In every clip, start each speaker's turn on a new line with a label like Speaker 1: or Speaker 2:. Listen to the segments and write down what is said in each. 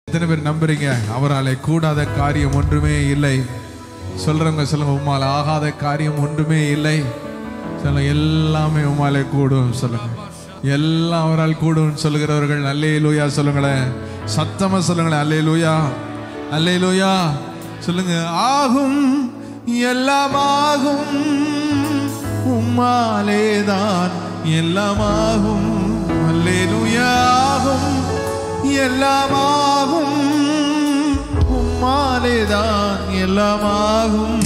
Speaker 1: எத்தனை பேர் நம்புறீங்க அவராலே கூடாத காரியம் ஒன்றுமே இல்லை சொல்றவங்க சொல்லுங்க உம்மால ஆகாத காரியம் ஒன்றுமே இல்லை சொல்லுங்க எல்லாமே உம்மாலே கூடும் சொல்லுங்க எல்லாம் அவரால் கூடும் சொல்லுகிறவர்கள் அல்லே லூயா சொல்லுங்களேன் சத்தமா சொல்லுங்களேன் அல்லே லூயா அல்லே லூயா சொல்லுங்க ஆகும் எல்லாம் ஆகும் உம்மாலேதான் எல்லாமாகும் அல்லேலூயா ஆகும் எல்லாமாகும் உம்மாலேதான் எல்லாமாகும்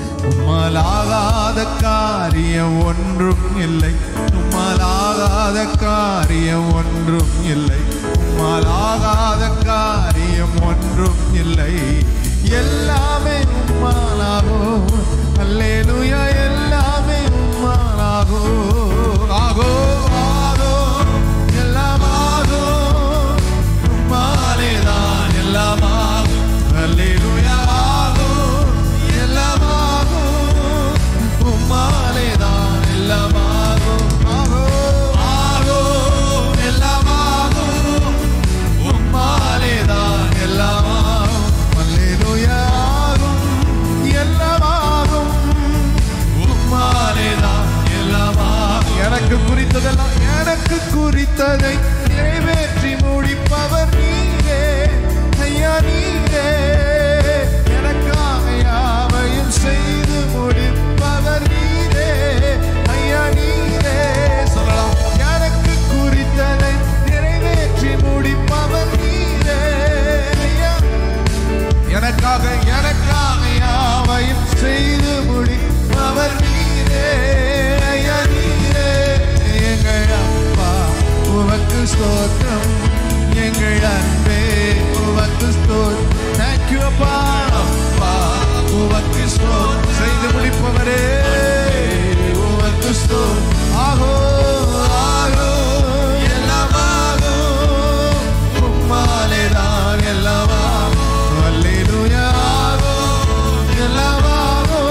Speaker 1: உம்மாலாகாத காரியம் ஒன்றும் இல்லை உம்மாலாகாத காரியம் ஒன்றும் இல்லை உம்மாலாகாத காரியம் ஒன்றும் இல்லை எல்லாமே உம்மாலாகும் அல்லேலூயா எல்லாமே உம்மாலாகும் ஆகோ ஆகோ எல்லாமாகும் உம்மாலேதான் எல்லாமாகும் அல்லேலூயா ஆகும் எல்லாமாகும் உம்மாலேதான் எல்லாமாகும் ஆகோ ஆகோ எல்லாமாகும் உம்மாலேதான் எல்லாமாகும் அல்லேலூயா ஆகும் எல்லாமாகும் உம்மாலேதான் எல்லாமாகும் எனக்கு குறித்ததெல்லாம் எனக்கு குறித்ததை நிறைவேற்றி முடிப்பவர் நீரே ஐயா நீரே எனக்காக யாவையும் செய்து முடிப்பவர் நீரே ஐயா நீரே சொல்லலாம் எனக்கு குறித்ததை நிறைவேற்றி முடிப்பவர் நீரே ஐயா எனக்காக எனக்காக யாவையும் செய்து முடிப்பவர் நீரே ஐயா நீரே எங்கள் அப்பா உமக்கு ஸ்தோத்திரம் எங்கள் அன்பே உமக்கு ஸ்தோத்திரம் தேங்க்யூ அப்பா அப்பா உமக்கு ஸ்தோத்திரம் செய்து முடிப்பவரே உமக்கு ஸ்தோத்திரம் ஆகோ ஆகோ எல்லாமாகோ உம்மாலேதான் எல்லாமாகும் அல்லேலூயா ஆகும் எல்லாமாகும்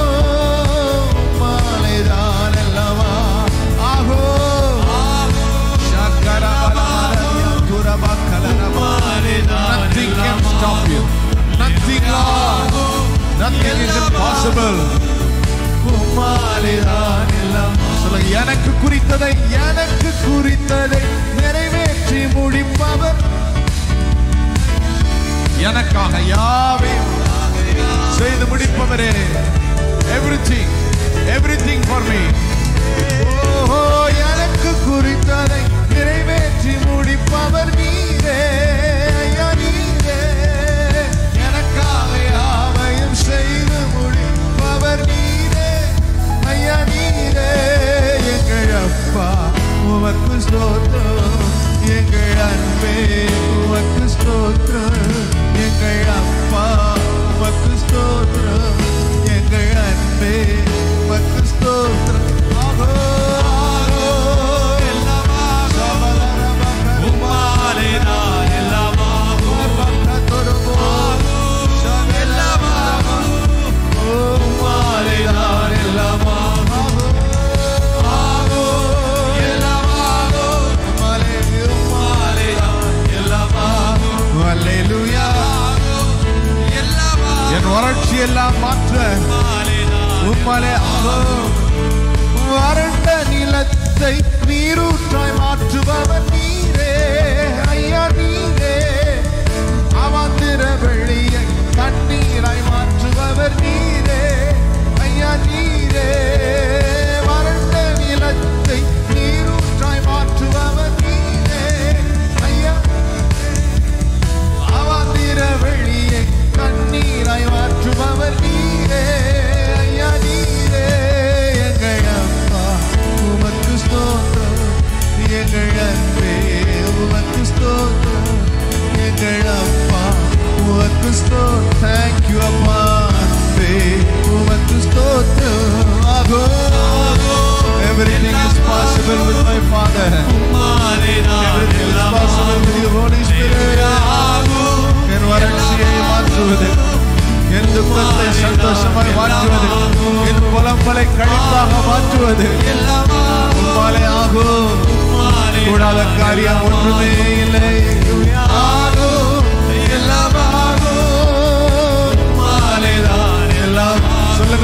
Speaker 1: உம்மாலேதான் எல்லாமாகும் ஆகும் ஷக்கரபலமரபியம் துரபக்கலரபா. Nothing can stop you. Nothing, Lord. Nothing is impossible. உம்மாலேதான் எல்லாம் சொல்லுங்க எனக்கு குறித்ததை எனக்கு குறித்ததை நிறைவேற்றி முடிப்பவர் எனக்காக யாவே செய்து முடிப்பவரே எவ்ரிதிங் எவ்ரிதிங் ஃபார் மீ ஓஹோ எனக்கு குறித்ததை நிறைவேற்றி முடிப்பவர் நீரே ஐயா நீரே எனக்காக யாவையும் செய்து முடிப்பவர் நீரே ஐயா நீரே எங்கள் அப்பா உமக்கு ஸ்தோத்திரம் எங்கள் அன்பே உமக்கு ஸ்தோத்திரம் எங்கள் அப்பா உமக்கு ஸ்தோத்திரம் எங்கள் அன்பே உமக்கு ஸ்தோத்திரம் ஆகோ ஆகோ எல்லாமாகும்
Speaker 2: உம்மாலேதான் எல்லாமாகும் எல்லாமாகும் உம்மாலேதான் எல்லாமாகும் ஆகும் எல்லாமாகும் உம்மாலேதான் எல்லாமாகும்
Speaker 1: அல்லேலூயா
Speaker 2: எல்லாமாகும்
Speaker 1: என் வறட்சி எல்லாம் மாற்ற உம்மாலே ஆகும் வறண்ட நிலத்தை நீரூற்றாய் மாற்றுபவர் நீரே ஐயா நீரே அவாந்திர வெளியை தண்ணீராய் மாற்றுபவர் நீரே ஐயா நீரே வறண்ட நிலத்தை நீரூற்றாய் மாற்றுபவர் நீரே ஐயா அவாந்திர வெளியை கண்ணீராய் மாற்றுபவர் நீரே ஐயா நீரே எங்கள் அப்பா உமக்கு ஸ்தோத்திரம் எங்கள் அன்பே உமக்கு ஸ்தோத்திரம் எங்கள் அப்பா உமக்கு ஸ்தோத்திரம் தேங்க்யூ அப்பா அன்பே உமக்கு ஸ்தோத்திரம் ஆகோ Everything is possible with my Father. Everything is possible with your Holy Spirit. என் வறட்சியை மாற்றுவது என் துக்கத்தை சந்தோஷமாய் மாற்றுவது என் புலம்பலை கழிப்பாக மாற்றுவது உம்மாலே ஆகும் கூடாத காரியம் ஒன்றுமே இல்லை ஆகும் எல்லா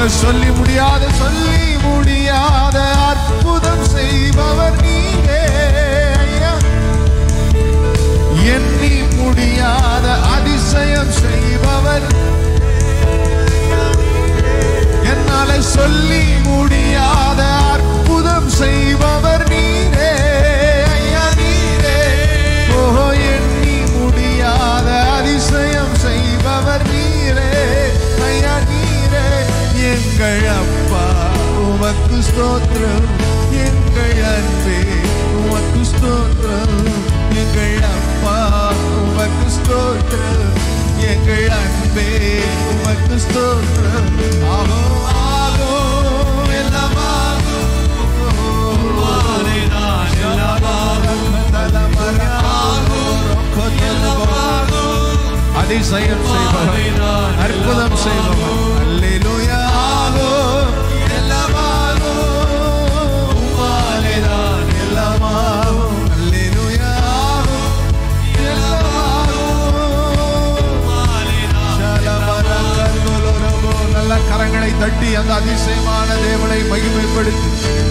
Speaker 1: சொல்லுங்க சொல்லி முடியாத சொல்லி முடியாத அற்புதம் செய்பவர் நீரே ஐயா எண்ணி முடியாத அதிசயம் செய்பவர் என்னால சொல்லி முடியாத அற்புதம் செய்பவர் நீரே ஐயா நீரே ஓஹோ எண்ணி முடியாத அதிசயம் செய்பவர் நீரே ஐயா நீரே எங்கள் அப்பா உமக்கு ஸ்தோத்திரம் எங்கள் அன்பே உமக்கு ஸ்தோத்திரம் எங்கள் அப்பா உமக்கு ஸ்தோத்திரம் எங்கள் அன்பே உமக்கு ஸ்தோத்திரம் ஆகோ ஆகோ எல்லாமாகும் அதிசயம் செய்பவர் அற்புதம் செய்பவர் அல்லேலூயா ஆகோ எல்லாமாகும் உம்மாலேதான் எல்லாமாகும் அல்லேலூயா ஆகும் எல்லாமாகும் நல்ல கரங்களை தட்டி அந்த அதிசயமான தேவனை மகிமைப்படுத்தி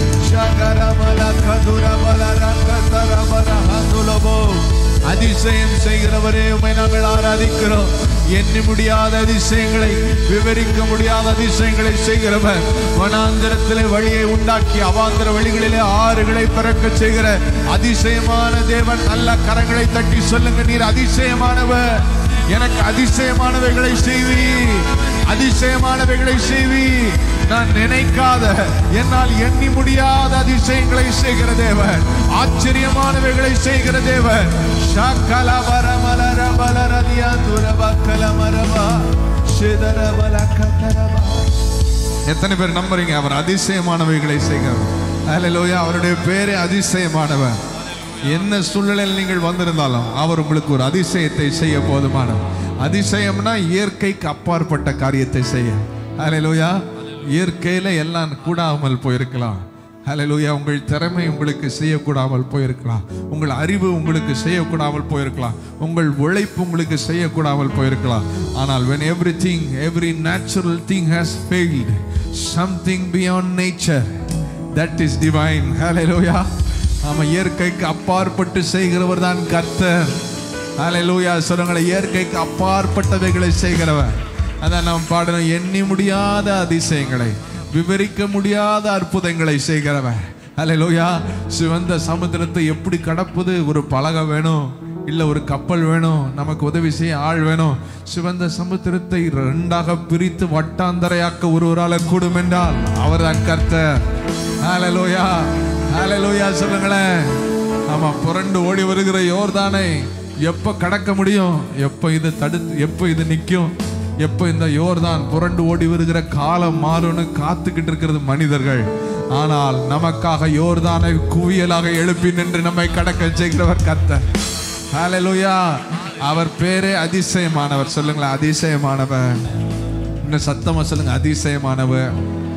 Speaker 1: ஷகரமல கதுரமல ரங்கதரமல ஹதுலபோ. அதிசயம் செய்கிறவரே உமை நாங்கள் ஆராதிக்கிறோம் எண்ணி முடியாத அதிசயங்களை விவரிக்க முடியாத அதிசயங்களை செய்கிறவர் வனாந்திரத்திலே வழியை உண்டாக்கி அவாந்திர வழிகளிலே ஆறுகளை பிறக்க செய்கிற அதிசயமான தேவன் நல்ல கரங்களை தட்டி சொல்லுங்க நீர் அதிசயமானவர் எனக்கு அதிசயமானவைகளை செய்வி அதிசயமானவைகளை செய்வி நான் நினைக்காத என்னால் எண்ணி முடியாத அதிசயங்களை செய்கிற தேவன் ஆச்சரியமானவைகளை செய்கிற தேவன் ஷாக்கல வரமலர பலரதியா துரபக்கல மரபா சிதரபல கதரபா எத்தனை பேர் நம்புறீங்க அவர் அதிசயமானவைகளை செய்கிறவர் ஹalleluya அவருடைய பேரே அதிசயமானவர் என்ன சூழ்நிலையில் நீங்கள் வந்திருந்தாலும் அவர் உங்களுக்கு ஒரு அதிசயத்தை செய்ய போதுமானவர் அதிசயம்னா இயற்கைக்கு அப்பாற்பட்ட காரியத்தை செய்ய ஹalleluya இயற்கையில எல்லாம் கூடாமல் போயிருக்கலாம் ஹalleluya உங்கள் திறமை உங்களுக்கு செய்யக்கூடாமல் போயிருக்கலாம் உங்கள் அறிவு உங்களுக்கு செய்யக்கூடாமல் போயிருக்கலாம் உங்கள் உழைப்பு உங்களுக்கு செய்யக்கூடாமல் போயிருக்கலாம் ஆனால் when everything every natural thing has failed something beyond nature that is divine hallelujah ஆமா இயற்கைக்கு அப்பாற்பட்டு செய்கிறவர் தான் கர்த்தர் ஹalleluya சொல்லுங்களேன் இயற்கைக்கு அப்பாற்பட்டவைகளை செய்கிறவர் அதான் நாம் பாடணும் எண்ணி முடியாத அதிசயங்களை விவரிக்க முடியாத அற்புதங்களை செய்கிறவர் ஹalleluya சிவந்த சமுத்திரத்தை எப்படி கடப்பது ஒரு பலகை வேணும் இல்ல ஒரு கப்பல் வேணும் நமக்கு உதவி செய்ய ஆள் வேணும் சிவந்த சமுத்திரத்தை ரெண்டாக பிரித்து வட்டாந்தரையாக்க ஒருவரால கூடும் என்றால் அவர்தான் கர்த்தர் ஹalleluya ஹalleluya சொல்லுங்களேன் ஆமா புரண்டு ஓடி வருகிற யோர்தானை எப்ப கடக்க முடியும் எப்ப இது தடுத்து எப்ப இது நிக்கும் எப்ப இந்த யோர்தான் புரண்டு ஓடி வருகிற காலம் மாறும்னு காத்துக்கிட்டு இருக்கிறது மனிதர்கள் ஆனால் நமக்காக யோர்தானை குவியலாக எழுப்பி நின்று நம்மை கடக்க செய்கிறவர் கர்த்தர் ஹalleluya அவர் பேரே அதிசயமானவர் சொல்லுங்களேன் அதிசயமானவர் இன்னும் சத்தமா சொல்லுங்க அதிசயமானவர்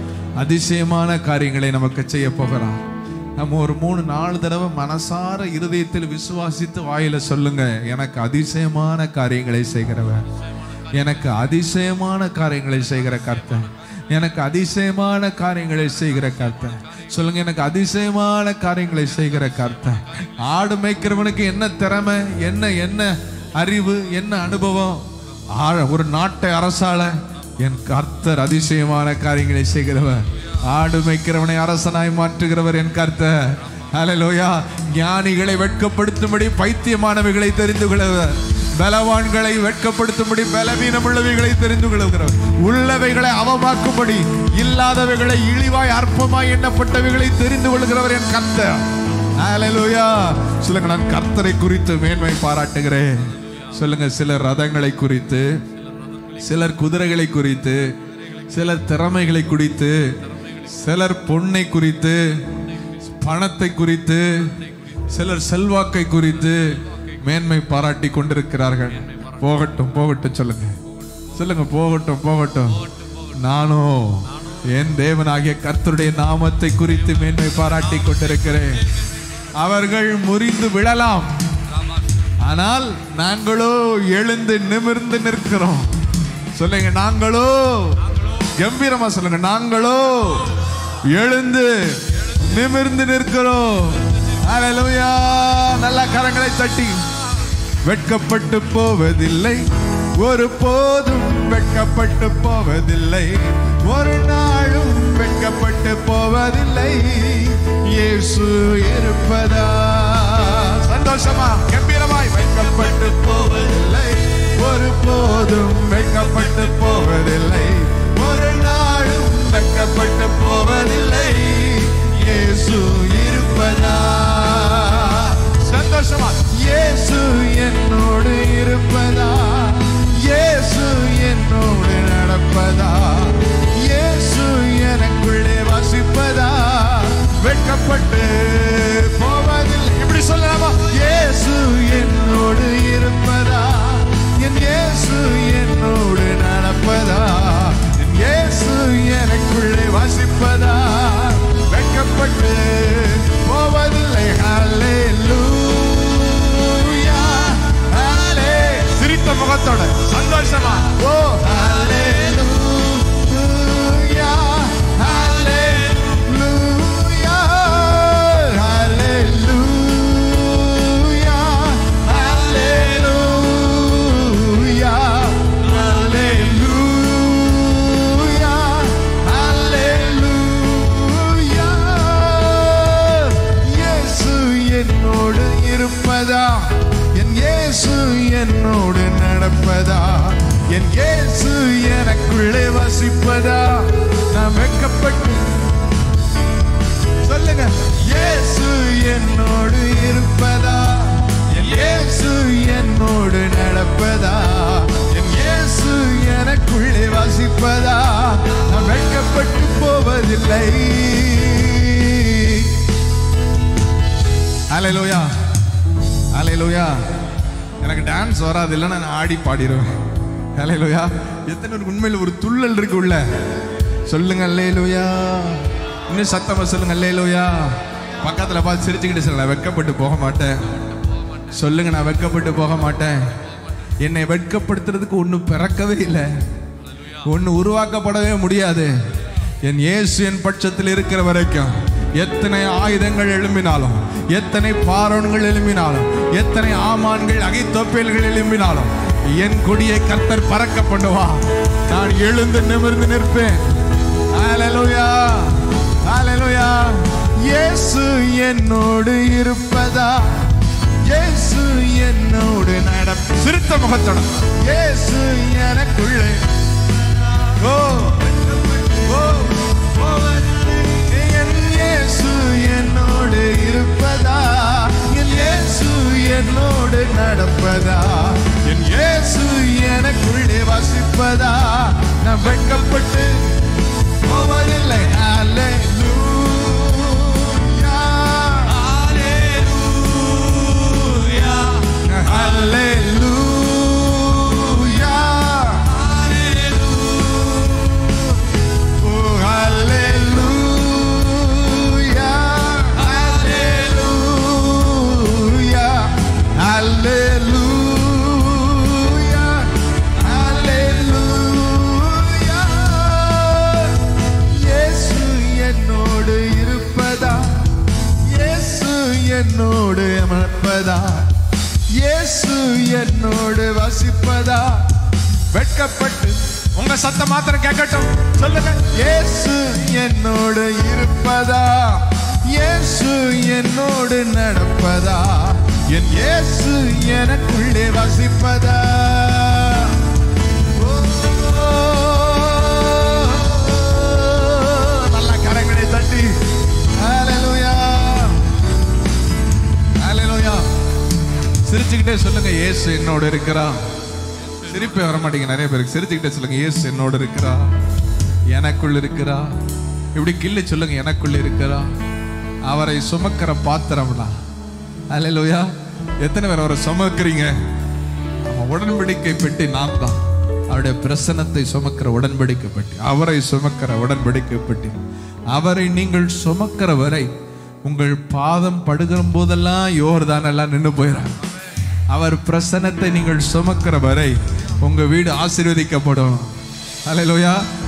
Speaker 1: அதிசயமான காரியங்களை நமக்கு செய்ய போகிறார் நம்ம ஒரு மூணு நாலு தடவை மனசார இருதயத்தில் விசுவாசித்து வாயில சொல்லுங்க எனக்கு அதிசயமான காரியங்களை செய்கிறவர் எனக்கு அதிசயமான காரியங்களை செய்கிற கர்த்தர் எனக்கு அதிசயமான காரியங்களை செய்கிற கர்த்தர் சொல்லுங்க எனக்கு அதிசயமான காரியங்களை செய்கிற கர்த்தர் ஆடு மேய்க்கிறவனுக்கு என்ன திறமை என்ன என்ன அறிவு என்ன அனுபவம் ஆ- ஒரு நாட்டை அரசாள என் கர்த்தர் அதிசயமான காரியங்களை செய்கிறவர் ஆடு மேய்க்கிறவனை அரசனாய் மாற்றுகிறவர் என் கர்த்தர் ஹalleluya ஞானிகளை வெட்கப்படுத்தும்படி பைத்தியமானவைகளை தெரிந்து கொள்கிறவர் பலவான்களை வெட்கப்படுத்தும்படி பலவீனம் உள்ளவைகளை தெரிந்து கொள்கிறவர் உள்ளவைகளை அவமாக்கும்படி இல்லாதவைகளை இழிவாய் அற்பமாய் எண்ணப்பட்டவைகளை தெரிந்து கொள்கிறவர் என் கர்த்தர் ஹalleluya சொல்லுங்க நான் கர்த்தரை குறித்து மேன்மை பாராட்டுகிறேன் சொல்லுங்க சிலர் ரதங்களை குறித்து சிலர் குதிரைகளை குறித்து சிலர் திறமைகளை குறித்து சிலர் பொன்னை குறித்து பணத்தை குறித்து சிலர் செல்வாக்கை குறித்து மேன்மை பாராட்டி கொண்டிருக்கிறார்கள் போகட்டும் போகட்டும் சொல்லுங்க சொல்லுங்க போகட்டும் போகட்டும் நானும் என் தேவனாகிய கர்த்தருடைய நாமத்தை குறித்து மேன்மை பாராட்டி கொண்டிருக்கிறேன் அவர்கள் முறிந்து விழலாம் ஆனால் நாங்களோ எழுந்து நிமிர்ந்து நிற்கிறோம் சொல்லுங்க நாங்களோ கம்பீரமா சொல்லுங்க நாங்களோ எழுந்து நிமிர்ந்து நிற்கிறோம் ஹalleluya நல்ல கரங்களை தட்டி வெட்கப்பட்டு போவதில்லை ஒரு போதும் வெட்கப்பட்டு போவதில்லை ஒரு நாளும் வெட்கப்பட்டு போவதில்லை இயேசு இருப்பதா சந்தோஷமா கம்பீரமாய் வெட்கப்பட்டு போவதில்லை ஒரு போதும் வெட்கப்பட்டு போவதில்லை ஒரு நாளும் வெட்கப்பட்டு போவதில்லை இயேசு இருப்பதா சந்தோஷமா இயேசு என்னோடு இருப்பதா இயேசு என்னோடு நடப்பதா இயேசு எனக்குள்ளே வசிப்பதா வெட்கப்பட்டு போவதில்லை இப்படி சொல்லலாமா இயேசு என்னோடு இருப்பதா என் இயேசு என்னோடு நடப்பதா என் இயேசு எனக்குள்ளே வசிப்பதா வெட்கப்பட்டு போவதில்லை ஹalleluya ஹalலே சிரித்த முகத்தோட சந்தோஷமா ஓ ஹalleluya ஹalleluya ஹalleluya ஹalleluya ஹalleluya ஹalleluya இயேசு என்னோடு இருப்பதா என் இயேசு என்னோடு நடப்பதா என் இயேசு எனக்குள்ளே வசிப்பதா நான் வெட்கப்பட்டு சொல்லுங்க இயேசு என்னோடு இருப்பதா என் இயேசு என்னோடு நடப்பதா என் இயேசு எனக்குள்ளே வசிப்பதா நான் வெட்கப்பட்டு போவதில்லை அலையிலோயா அலையிலோயா எனக்கு டான்ஸ் வராது இல்லைன்னா நான் ஆடி பாடிடுவேன் அலையிலோயா எத்தனை பேருக்கு உண்மையில் ஒரு துள்ளல் இருக்கு உள்ள சொல்லுங்க அல்லேலூயா இன்னும் சத்தமா சொல்லுங்க அல்லேலூயா பக்கத்துல பார்த்து சிரிச்சுக்கிட்டு சொல்லுங்க வெட்கப்பட்டு போக மாட்டேன் சொல்லுங்க நான் வெட்கப்பட்டு போக மாட்டேன் என்னை வெட்கப்படுத்துறதுக்கு ஒன்றும் பிறக்கவே இல்லை ஒன்று உருவாக்கப்படவே முடியாது என் இயேசு என் பட்சத்தில் இருக்கிற வரைக்கும் எத்தனை ஆயுதங்கள் எழும்பினாலும் எத்தனை பாரோன்கள் எழும்பினாலும் எத்தனை ஆமான்கள் அகைத்தொப்பேல்கள் எழும்பினாலும் என் கொடியை கர்த்தர் பறக்க பண்ணுவா நான் எழுந்து நிமிர்ந்து நிற்பேன் ஹalleluya ஹalleluya இயேசு என்னோடு இருப்பதா இயேசு என்னோடு நடப்பு சிரித்த முகத்தோட இயேசு எனக்குள்ளே ஓ ஓ என் இயேசு என்னோடு இருப்பதா என் இயேசு என்னோடு நடப்பதா என் இயேசு எனக்குள்ளே வசிப்பதா நான் வெட்கப்பட்டு போவதில்லை Hallelujah. Oh, hallelujah. Hallelujah. Hallelujah. Hallelujah. இயேசு என்னோடு இருப்பதா இயேசு என்னோடு அமர்ப்பதா இயேசு என்னோடு வசிப்பதா வெட்கப்பட்டு உங்க சத்தம் மாத்திரம் கேட்கட்டும் சொல்லுங்க இயேசு என்னோடு இருப்பதா இயேசு என்னோடு நடப்பதா என் இயேசு எனக்குள்ளே வசிப்பதா ஓ, நல்ல கரங்களை தட்டி ஹalleluya ஹalleluya சிரிச்சுக்கிட்டே சொல்லுங்க இயேசு என்னோடு இருக்கிறா சிரிப்பே வர மாட்டேங்க நிறைய பேருக்கு சிரிச்சுக்கிட்டே சொல்லுங்க இயேசு என்னோடு இருக்கிறா எனக்குள் இருக்கிறா இப்படி கிள்ளி சொல்லுங்க எனக்குள் இருக்கிறா அவரை சுமக்கிற பாத்திரம்னா அல்லேலூயா எத்தனை பேர் அவரை சுமக்கிறீங்க அவன் உடன்படிக்கை பெட்டி நான் தான் அவருடைய பிரசன்னத்தை சுமக்கிற உடன்படிக்கை பெட்டி அவரை சுமக்கிற உடன்படிக்கை பெட்டி அவரை நீங்கள் சுமக்கிற வரை உங்கள் பாதம் படுகிற போதெல்லாம் யோர்தான் எல்லாம் நின்று போயிடும் அவர் பிரசன்னத்தை நீங்கள் சுமக்கிற வரை உங்க வீடு ஆசீர்வதிக்கப்படும் அல்லேலூயா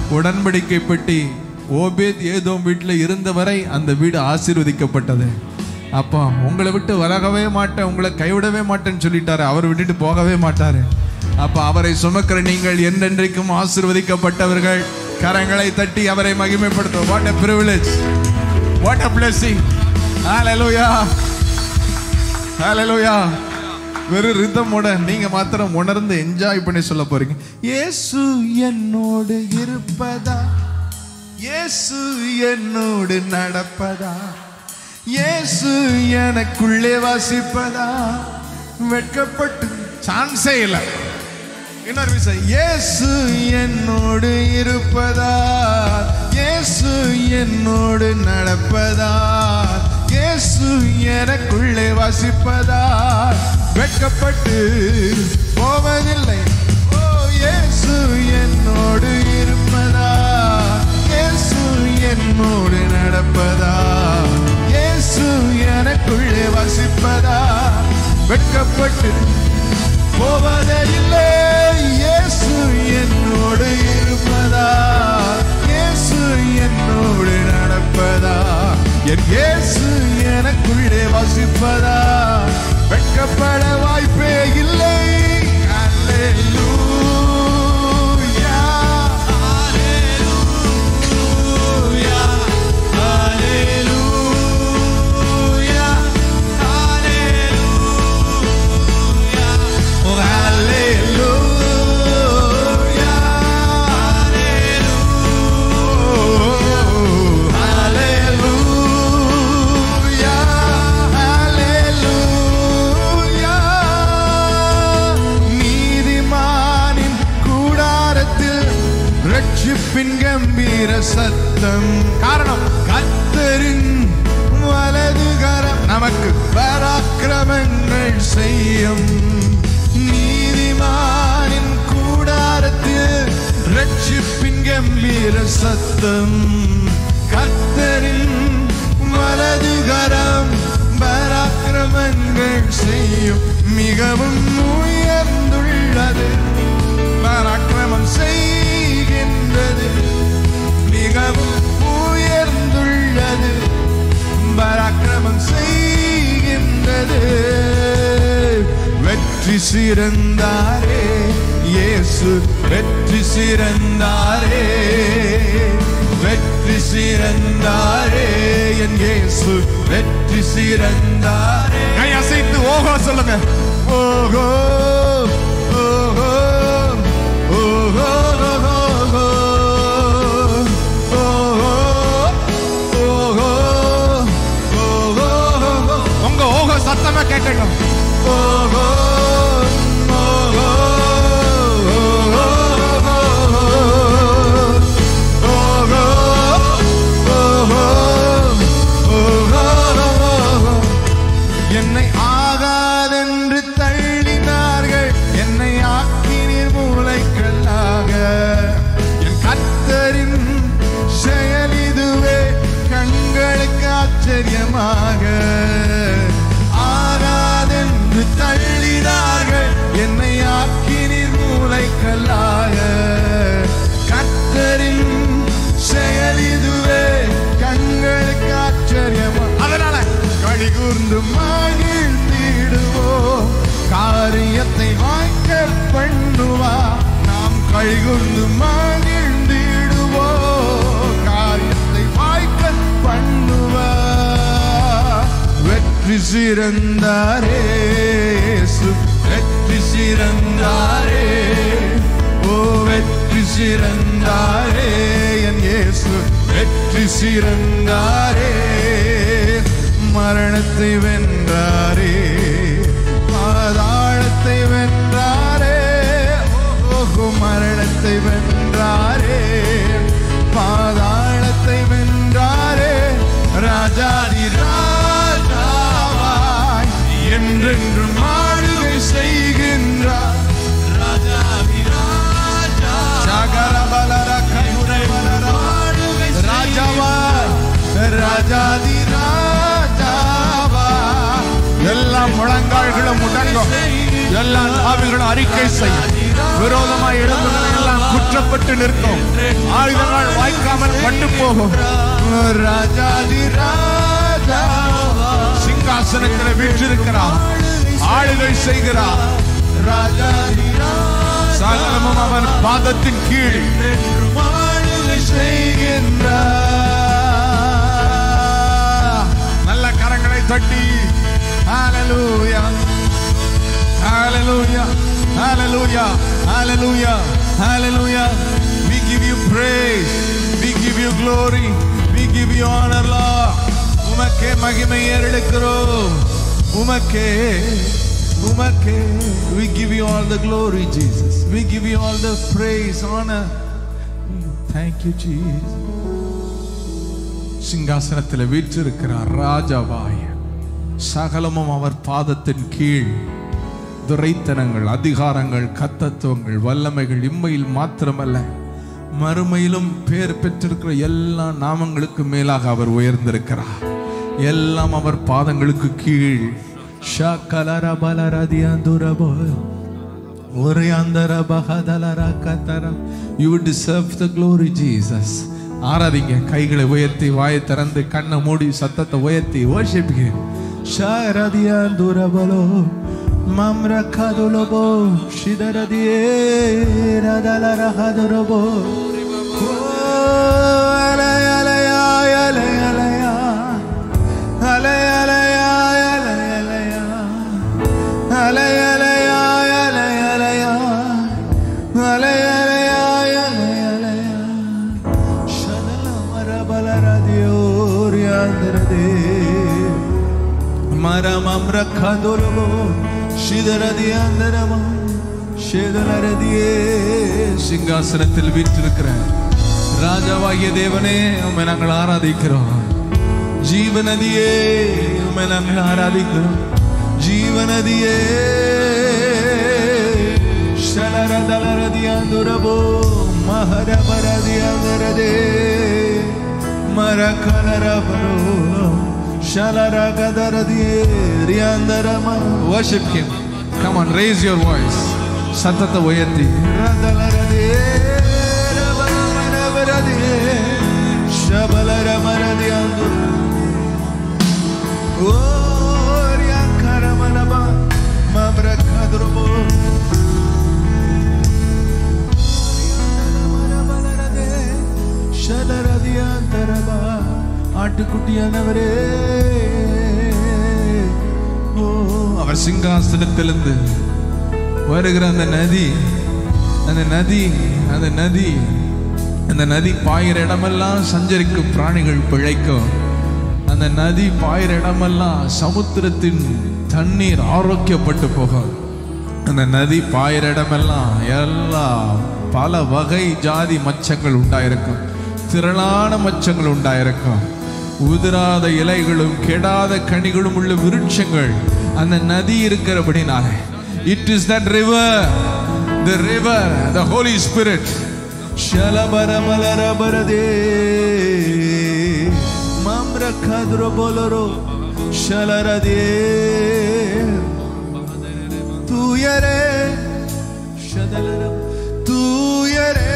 Speaker 1: உடன்படிக்கை பெட்டி ஓபேத் ஏதோம் வீட்டில் இருந்தவரை அந்த வீடு ஆசீர்வதிக்கப்பட்டது அப்போ உங்களை விட்டு விலகவே மாட்டேன் உங்களை கைவிடவே மாட்டேன்னு சொல்லிட்டாரு அவர் விட்டுட்டு போகவே மாட்டாரு அப்ப அவரை சுமக்கிற நீங்கள் என்றென்றைக்கும் ஆசீர்வதிக்கப்பட்டவர்கள் கரங்களை தட்டி அவரை மகிமைப்படுத்தும் what a privilege what a blessing hallelujah hallelujah வெறும் ரிதமோட நீங்க மாத்திரம் உணர்ந்து என்ஜாய் பண்ணி சொல்ல போறீங்க இயேசு என்னோடு இருப்பதா இயேசு என்னோடு நடப்பதா இயேசு எனக்குள்ளே வசிப்பதா வெட்கப்பட்டு சான்ஸே இல்லை இன்னொரு விஷயம் இயேசு என்னோடு இருப்பதா இயேசு என்னோடு நடப்பதா இயேசு எனக்குள்ளே வசிப்பதா வெட்கப்பட்டு போவதில்லை ஓ இயேசு என்னோடு இருப்பதா இயேசு என்னோடு நடப்பதா இயேசு எனக்குள்ளே வசிப்பதா வெட்கப்பட்டு போவதே இல்லை இயேசு என்னோடு இருப்பதா இயேசு என்னோடு நடப்பதா என் இயேசு எனக்குள்ளே வசிப்பதா வெட்கப்பட வாய்ப்பே இல்லை அல்லேலூயா Oh, hallelujah. Oh, hallelujah. Hallelujah. நீதிமானின் கூடாரத்தில் ரட்சிப்பின் கம்பீர சத்தம் காரணம் கர்த்தரின் வலதுகரம் நமக்கு பராக்கிரமங்கள் செய்யும் நீதிமானின் கூடாரத்தில் ரட்சிப்பின் கம்பீர சத்தம் கர்த்தரின் வலதுகரம் பராக்கிரமங்கள் செய்யும் மிகவும் உயர்ந்துள்ளது பராக்கிரமம் செய்கின்றது மிகவும் உயர்ந்துள்ளது பராக்கிரமம் செய்கின்றது வெற்றி சிறந்தாரே இயேசு வெற்றி சிறந்தாரே வெற்றி சிறந்தாரே என் இயேசு வெற்றி சிறந்தாரே கை அசைத்து ஓஹோ சொல்லுங்க ஓஹோ ஓஹோ ஓஹோ ஓஹோ ஓஹோ ஓஹோ உங்க ஓஹோ சத்தமா கேட்கட்டும் ஓஹோ ஓஹோ ஓஹோ ஓஹோ என்னை ஆகாதென்று தள்ளினார்கள் என்னை ஆக்கினீர் மூளைக்கல்லாக என் கத்தரின் செயல் இதுவே கண்களுக்கு ஆச்சரியமாக ஆகாதென்று தள்ளினார்கள் என்னை ஆக்கினீர் மூளைக்கல்லாக கத்தரின் செயல் இதுவே கண்களுக்கு ஆச்சரியமா அதனால களி கூர்ந்து மகிழ்ந்திடுவோம் காரியத்தை வாய்க்க பண்ணுவா நாம் களி கூர்ந்து மகிழ்ந்திடுவோம் காரியத்தை வாய்க்க பண்ணுவா வெற்றி சிறந்தாரே இயேசு வெற்றி சிறந்தாரே ஓ வெற்றி சிறந்தாரே என் இயேசு வெற்றி சிறந்தாரே மரணத்தை வென்றாரே பாதாளத்தை வென்றாரே ஓஹோ மரணத்தை வென்றாரே பாதாளத்தை வென்றாரே ராஜாதி ராஜாவாய் என்றென்றும் ஆளுகை செய்கின்றார் ராஜாதி ராஜா சகரபலர கையுறைவலர ராஜாவா ராஜாதி ராஜாவா எல்லா முழங்கால்களும் முடங்கும் எல்லா ஆவிகளும் அறிக்கை செய்யும் விரோதமாய் எழுந்துகளை எல்லாம் குற்ற மாற்றப்பட்டு நிற்கும் ஆயுதங்கள் வாய்க்காமல் பட்டு போகும்
Speaker 2: ராஜாதி ராஜா
Speaker 1: சிங்காசனத்தில் வீற்றிருக்கிறார் ஆளுகை செய்கிறார்
Speaker 2: ராஜாதி
Speaker 1: சகலமும் அவன் பாதத்தின் கீழ்
Speaker 2: என்றும் ஆளுகை செய்கின்றார்
Speaker 1: நல்ல கரங்களை தட்டி ஹalleluya hallelujah hallelujah hallelujah hallelujah we give you praise we give you glory we give you honor lord உமக்கே மகிமை ஏறெடுக்கிறோம் உமக்கே உமக்கே we give you all the glory jesus we give you all the praise honor thank you jesus சிங்காசனத்தில் வீற்றிருக்கிறார் ராஜாவாய் சகலமும் அவர் பாதத்தின் கீழ் துரைத்தனங்கள் அதிகாரங்கள் கத்தத்துவங்கள் வல்லமைகள் இம்மையில் மாத்திரமல்ல மறுமையிலும் பேர் பெற்றிருக்கிற எல்லா நாமங்களுக்கு மேலாக அவர் உயர்ந்திருக்கிறார் எல்லாம் அவர் பாதங்களுக்கு கீழ் ஷகலர பலரதியந்துரபோ You deserve the glory, Jesus. ஆராதிங்க கைகளை உயர்த்தி வாயை திறந்து கண்ணை மூடி சத்தத்தை உயர்த்தி worshipங்க ஷாரதியா துரபலோ மம்ர கதுலபோ ஷிதரதியே ரதலர ஹதுரபோ ஓ அலை அலையா அலை அலையா அலை அலையா அலை அலையா அலை அலையா அலை அலையா அலை அலையா அலை அலையா ಶನಲ ಮರ ಬಲರದಿಯೋರ್ಯಾಂದ್ರದೆ ಮರ ಮಮ್ರ ಖದೊಲಗೋ ಶಿದರದಿ ಅಂದರಮ ஷேதலரதியே சிங்காசனத்தில் வீற்றிருக்கிற ராஜாவாகிய தேவனே உம்மை நாங்கள் ஆராதிக்கிறோம் ஜீவநதியே உம்மை நாங்கள் ஆராதிக்கிறோம் ஜீவநதியே ಶಲರದಲರದಿಯಂದುರಬೋ ಮಹರಬರದಿಯಂದರದೆ ಮರ ಕಲರ ಬರೋ ಶಲರ ಗದರದಿಯೇ ರಿಯಂದರಮ worship him come on raise your voice சத்தத்தை உயர்த்தி ரதலரதே ரபலமரபரதே ಶಬಲರಮರದಿಯಂದು ಓ ರಿಯಂಕರಮನಬ ಮಮ್ರಕದ್ರುಬೋ ஷலரதியாந்தரபா ஆட்டுக்குட்டியானவரே ஓ அவர் சிங்காசனத்திலிருந்து வருகிற அந்த நதி அந்த நதி அந்த நதி அந்த நதி பாயிற இடமெல்லாம் சஞ்சரிக்கும் பிராணிகள் பிழைக்கும் அந்த நதி பாயிற இடமெல்லாம் சமுத்திரத்தின் தண்ணீர் ஆரோக்கியப்பட்டு போகும் அந்த நதி பாயிற இடமெல்லாம் எல்லாம் பல வகை ஜாதி மச்சங்கள் உண்டாயிருக்கும் திரளான மச்சங்கள் உண்டாயிருக்கும் உதிராத இலைகளும் கெடாத கனிகளும் உள்ள விருட்சங்கள் அந்த நதி இருக்கிறபடினாலே it is that river the river the Holy Spirit ಶಲಬರಮಲರಬರದೆ ಮಮ್ರ ಖದ್ರ ಬೋಲರೋ ಶಲರದೆ ತೂಯರೆ ಶದಲರ ತೂಯರೆ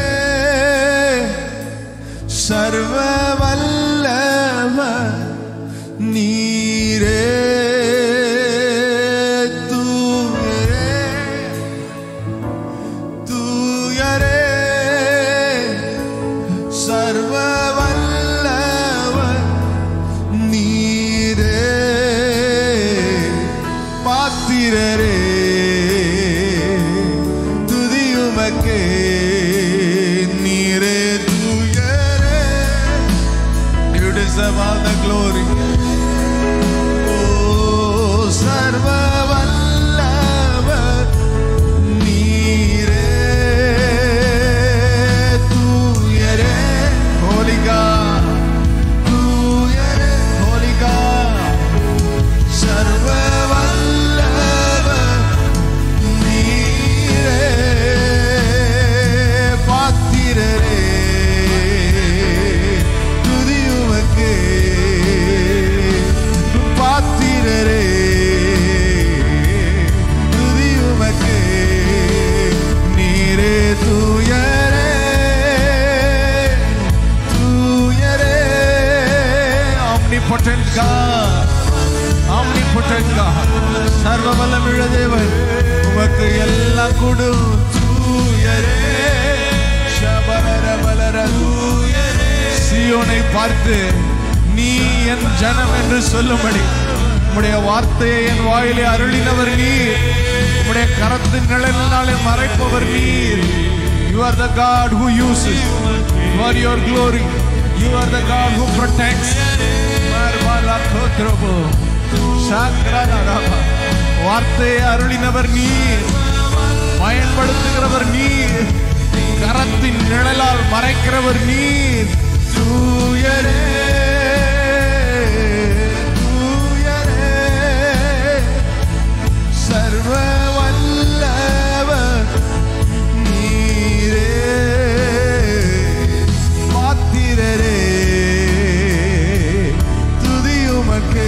Speaker 1: ಸರ್ವವಲ್ಲವ ನೀರೇ ತೂಯರೆ தூயரே சர்வவல்லவர் நீரே பாத்திரரே துதியுமக்கே நீரே தூயரே You deserve all the glory. ஓ சர்வவல்லவர் நீரே தூயரே Holy God, தூயரே Holy God, சர்வவல்லவர் நீரே பாத்திரரே துதியுமக்கே என்னை பார்த்து நீ என் ஜனம் என்று சொல்லும்படி உம்முடைய வார்த்தையை என் வாயிலே அருளினவர் நீர் உம்முடைய கரத்தின் நிழலினாலே மறைப்பவர் நீர் You are the God who uses for your glory. You are the God who protects. Marvala kotrobo. Shakranaraba. வார்த்தையை அருளினவர் நீர் பயன்படுத்துகிறவர் நீர் கரத்தின் நிழலால் மறைக்கிறவர் நீர் தூயரே தூயரே சர்வ வல்லவர் நீரே பாத்திரரே துதியுமக்கே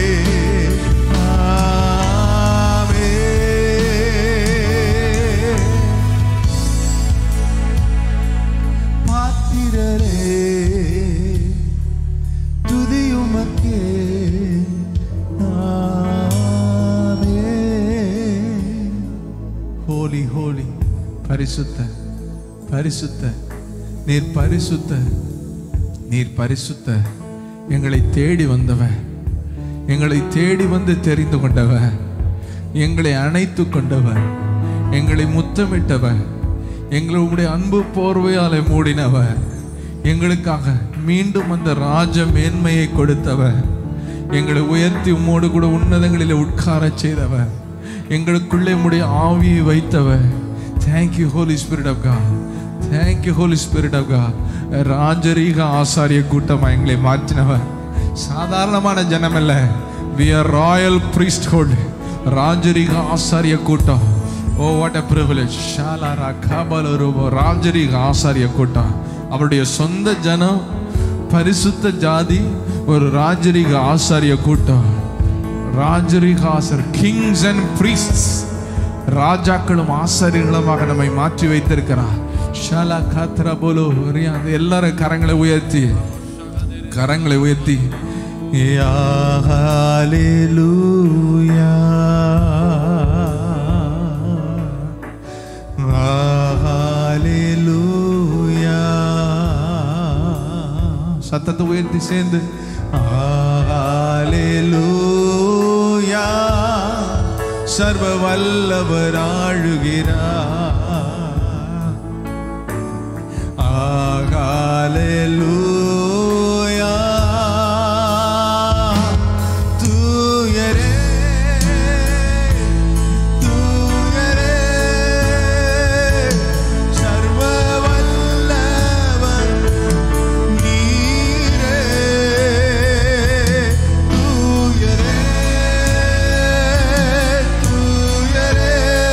Speaker 1: ஆமென். பாத்திரரே துதியுமக்கே ஹோலி ஹோலி பரிசுத்த பரிசுத்த நீர் பரிசுத்த நீர் பரிசுத்த எங்களை தேடி வந்தவன் எங்களை தேடி வந்து தெரிந்து கொண்டவன் எங்களை அணைத்து கொண்டவன் எங்களை முத்தமிட்டவன் எங்களை உம்முடைய அன்பு போர்வையாலே மூடினவன் எங்களுக்காக மீண்டும் அந்த ராஜ மேன்மையை கொடுத்தவன் எங்களை உயர்த்தி உம்மோடு கூட உன்னதங்களில் உட்காரச் செய்தவன் எங்களுக்குள்ளே உம்முடைய ஆவியை வைத்தவன் thank you Holy Spirit of God thank you Holy Spirit of God ராஜரீக ஆசாரிய கூட்டமா எங்களை மாற்றினவன் சாதாரணமான ஜனம் இல்ல வி ஆர் ராயல் priesthood ராஜரீக ஆசாரிய கூட்டம் ஓ வாட் அ privilege ஷாலாரா காபலரூபோ ராஜரீக ஆசாரிய கூட்டம் அவருடைய சொந்த ஜனம் பரிசுத்த ஜாதி ஒரு ராஜரீக ஆசாரிய கூட்டம் ராஜரீக ஆசர் கிங்ஸ் அண்ட் priests ராஜாக்களும் ஆசாரியர்களுமாக நம்மை மாற்றி வைத்திருக்கிறார் ஷாலா காத்ரா போலோ ரியா எல்லாரும் கரங்களை உயர்த்தி கரங்களை உயர்த்தி யா ஹalleluya ஹalleluya சத்தத்தை உயர்த்தி சேர்ந்து ஹalleluya சர்வ வல்லவர் ஆழுகிறார் ஹalleluya தூயரே தூயரே சர்வ வல்லவர் நீரே தூயரே தூயரே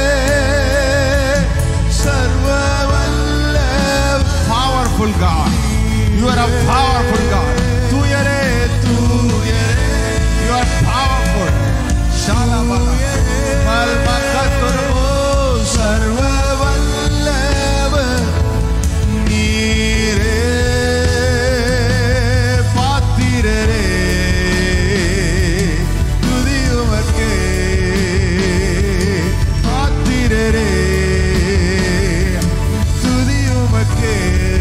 Speaker 1: சர்வ வல்ல powerful God you are a powerful God தூயரே தூயரே you are powerful ஷாலபக மல்மகத்துரோ சர்வ வல்லவர் நீரே பாத்திரரே துதியுமக்கே பாத்திரரே துதியுமக்கே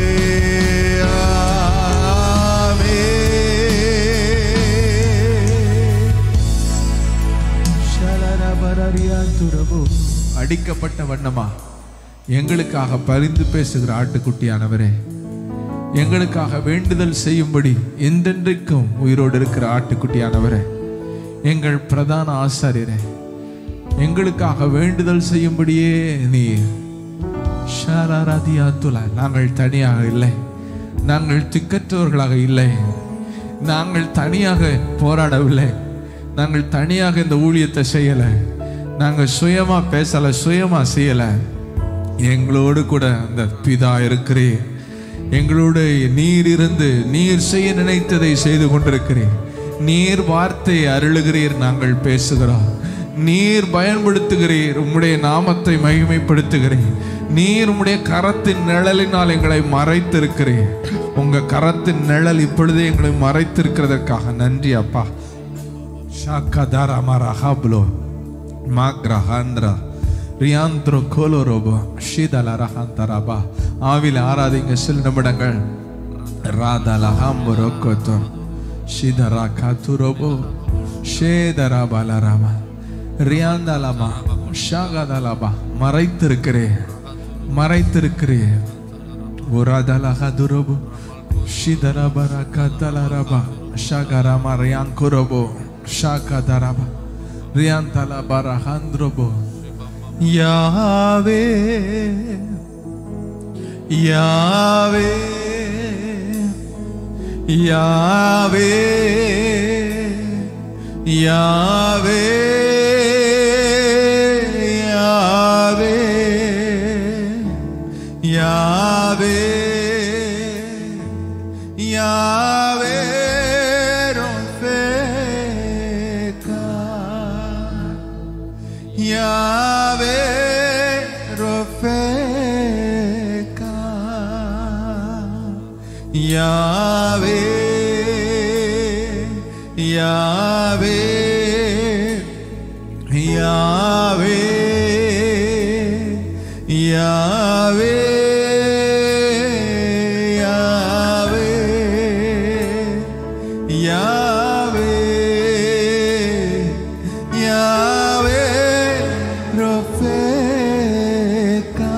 Speaker 1: அடிக்கப்பட்ட வண்ணமா எங்களுக்காக பரிந்து பேசுகிற ஆட்டுக்குட்டியானவரே எங்களுக்காக வேண்டுதல் செய்யும்படி என்றென்றைக்கும் உயிரோடு இருக்கிற ஆட்டுக்குட்டியானவரே எங்கள் பிரதான ஆசாரியரே எங்களுக்காக வேண்டுதல் செய்யும்படியே நீர் ஷாராராதியாத்துலா நாங்கள் தனியாக இல்லை நாங்கள் திக்கற்றவர்களாக இல்லை நாங்கள் தனியாக போராடவில்லை நாங்கள் தனியாக இந்த ஊழியத்தை செய்யலை நாங்கள் சுயமா பேசலை சுயமா செய்யலை எங்களோடு கூட அந்த பிதா இருக்கிறீர் எங்களோடு நீர் இருந்து நீர் செய்ய நினைத்ததை செய்து கொண்டிருக்கிறீர் நீர் வார்த்தையை அருளுகிறீர் நாங்கள் பேசுகிறோம் நீர் பயன்படுத்துகிறீர் உம்முடைய நாமத்தை மகிமைப்படுத்துகிறீர் நீர் உம்முடைய கரத்தின் நிழலினால் எங்களை மறைத்திருக்கிறீர் உங்க கரத்தின் நிழல் இப்பொழுதே எங்களை மறைத்திருக்கிறதற்காக நன்றி அப்பா ஷாக்கதாரா மரஹாப்லோ மாக்ரஹாந்திரா ரியாந்த்ரோ கோலோரோபோ ஷீதல ரஹாந்தராபா ஆவில ஆராதிங்க சில நிமிடங்கள் ராதலஹம்புரோக்கோத்தோ ஷிதரா காத்துரோபோ ஷேதரா பலராமா ரியாந்தலமா ஷாகதலபா மறைத்திருக்கிறே மறைத்திருக்கிறே உராதலஹதுரோபு ஷிதரபரா கத்தலரபா ஷகரமா ரியாங்குரோபோ ஷாகதரபா ரியாந்தலபரா ஹந்திரோபோ யாவே Yahweh Yahweh Yahweh Yahweh Yahweh யாவே ரொஃபேகா யாவே ரொஃபேகா யாவே Yahweh Yahweh Yahweh Yahweh Yahweh யாவே ரொஃபேகா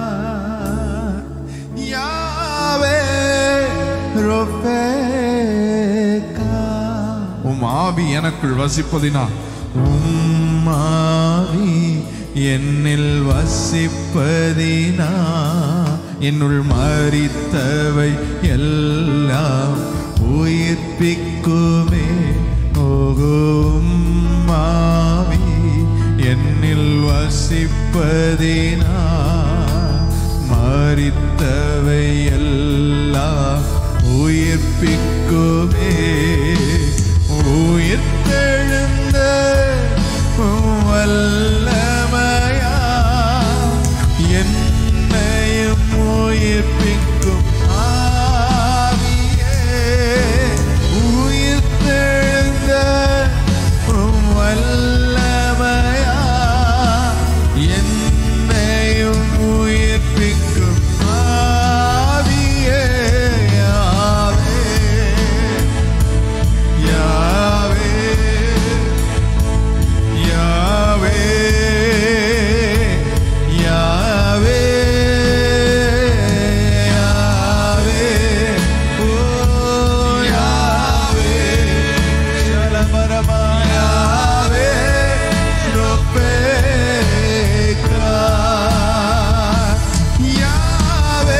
Speaker 1: யாவே ரொஃபேகா உம் ஆவி எனக்குள் வசிப்பதினா உம் ஆவி என்னில் வசிப்பதினா என்னுள் மறித்தவை எல்லாம் உயிர்ப்பிக்குமே ஓகும் ஆவி என்னில் வசிப்பதினா மறித்தவை எல்லாம் உயிர்ப்பிக்குமே உயிர்த்தெழுந்த வல்லமையா என்னையும் உயிர்ப்பிக்கும் ஆவியே உயிர்த்தெழுந்த வல்லமையா என்னையும் உயிர்ப்பிக்கும் ஆவியே யாவே யாவே யாவே யாவே யாவே ஓ யாவே சலமரமா யாவே ரொப்பேகா யாவே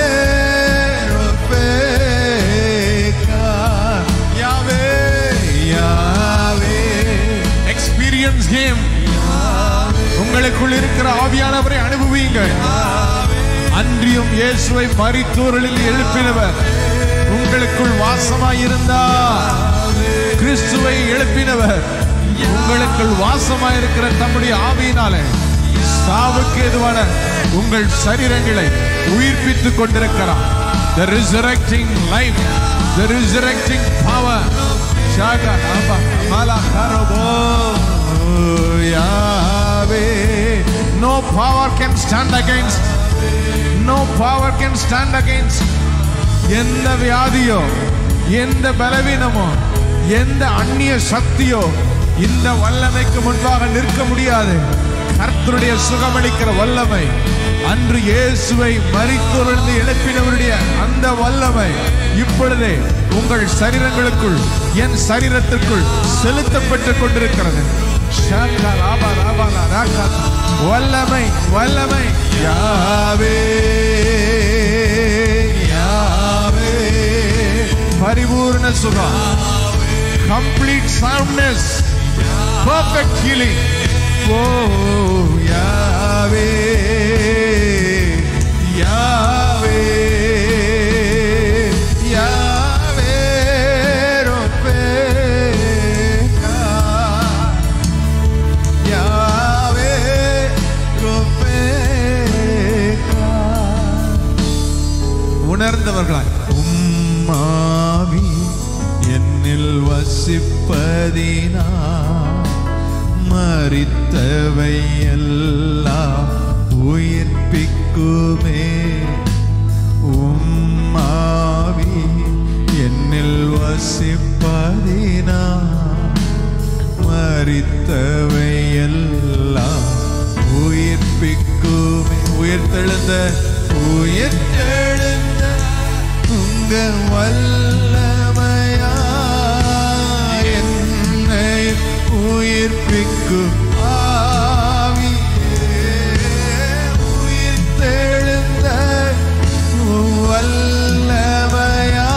Speaker 1: ரொப்பேகா யாவே யாவே எக்ஸ்பீரியன்ஸ் கேம் உங்களுக்குள் இருக்கிற ஆவியானவரை அனுபவியுங்க அன்றியும் இயேசுவை மரித்தோரில் எழுப்பினவர் உங்களுக்குள் வாசமாயிருந்தா கிறிஸ்துவை எழுப்பினவர் உங்களுக்குள் வாசமாயிருக்கிற தம்முடைய ஆவியினாலே சாவுக்கு எதுவான உங்கள் சரீரங்களை உயிர்ப்பித்துக் கொண்டிருக்கிறார் the resurrecting life the resurrecting power ஷாகா நாபா மாலா கரபோ Yahweh no power can stand against no power can stand against எந்த வியாதியோ எந்த பலவீனமோ எந்த அந்நிய சக்தியோ இந்த வல்லமைக்கு முன்பாக நிற்க முடியாது கர்த்தருடைய சுகமளிக்கிற வல்லமை அன்று இயேசுவை மரித்தொழிந்து எழுப்பினவருடைய அந்த வல்லமை இப்பொழுதே உங்கள் சரீரங்களுக்குள் என் சரீரத்திற்குள் செலுத்தப்பட்டுக் கொண்டிருக்கிறது ஷாக்கா ராபா ராபா லா ராக்கா. வல்லமை வல்லமை யாவே யாவே பரிபூர்ண சுகம் complete soundness perfect healing oh Yahweh Yahweh Yahweh ரொப்பேகா யாவே ரொப்பேகா உணர்ந்தவர்களாய் உம்மாவி என்னில் வசிப்பதினா மறித்தவை எல்லாம் உயிர்ப்பிக்குமே உம்மாவி மறித்தவை எல்லாம் உயிர்ப்பிக்குமே உயிர்த்தெழுந்த உயிர்த்தெழுந்த உங்க வல்லமையா என்னை உயிர்ப்பிக்கும் ஆவியே உயிர்த்தெழுந்த வல்லமையா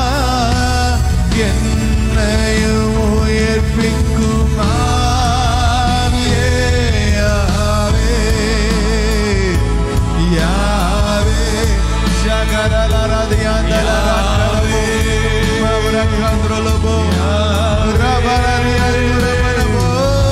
Speaker 1: என்னையும் உயிர்ப்பிக்கும் ஆவியே யாவே யாவே ஷகரலரதியாந்தலரக்கரபோ மவரக்கந்திரலபோ ரபரரியரிரபரபோ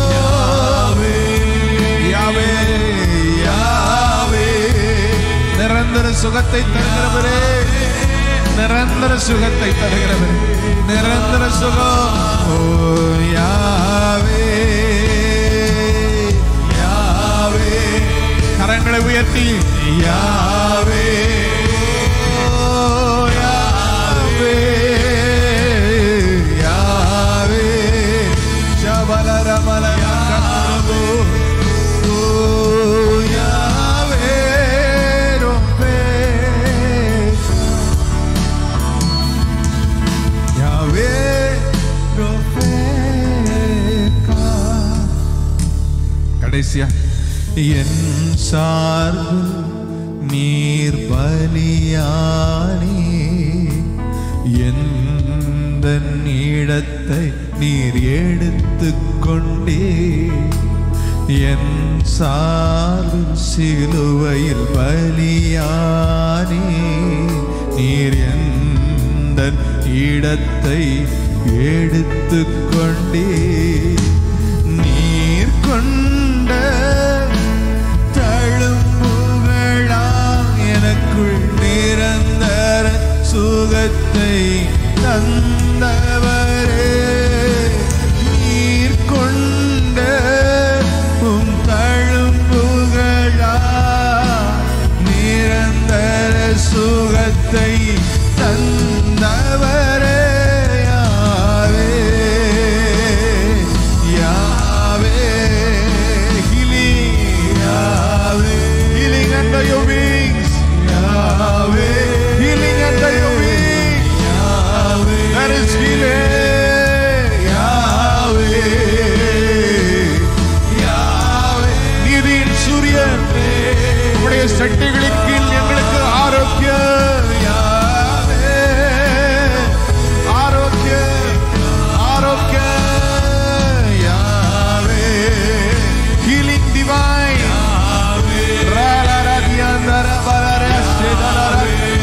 Speaker 1: யாவே யாவே நிரந்தர சுகத்தை தருகிறவரே நிரந்தர சுகத்தை தருகிறவரே நிரந்தர சுகம் ஓ யாவே யாவே கரங்களை உயர்த்தி யாவே ஓ, யாவே யாவே சபலரமலரக்கரபோ ஓ யாவே ரொம்பே யாவே ரொம்பேக்கா கடைசியா என் சார்பில் நீர் பலியானே எந்த இடத்தை நீர் எடுத்து கொண்டே என் சார்பில் சிலுவையில் பலியானே நீர் எந்த இடத்தை எடுத்து கொண்டே நீர் கொண்ட தழும்புகளாம் எனக்குள் நிரந்தர சுகத்தை தந்தவரே நீர் கொண்ட உம் தழும்புகளா நிரந்தர சுகத்தை தந்தவரே யாவே யாவே healing Yahweh healing under your wings Yahweh healing under your wings Yahweh there is healing யாவே யாவே நீதியின் சூரியன் உடைய சட்டைகளின் கீழ் எங்களுக்கு ஆரோக்கியம் யாவே ஆரோக்கியம் ஆரோக்கியம் யாவே ஹீலிங் டிவைன் ராலரதியந்தர பரர சிதலர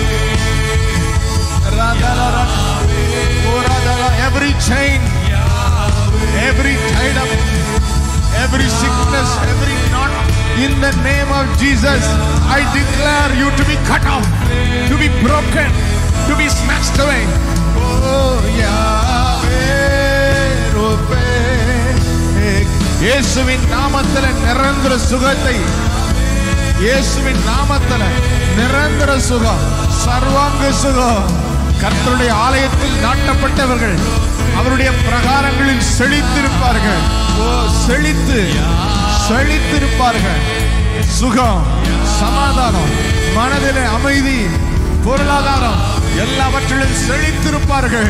Speaker 1: ராதலர ஓரதல every chain every tied up every sickness every knot in the name of Jesus I declare you to be cut off to be broken to be snatched away oh Yahweh Robe இயேசுவின் நாமத்தில் நிரந்தர சுகத்தை இயேசுவின் நாமத்துல நிரந்தர சுகம் சர்வாங்க சுகம் கர்த்தருடைய ஆலயத்தில் நாட்டப்பட்டவர்கள் அவருடைய பிரகாரங்களில் செழித்திருப்பார்கள் ஓ செழித்து செழித்திருப்பார்கள் சுகம் சமாதானம் மனதிலே அமைதி பொருளாதாரம் எல்லாவற்றிலும் செழித்திருப்பார்கள்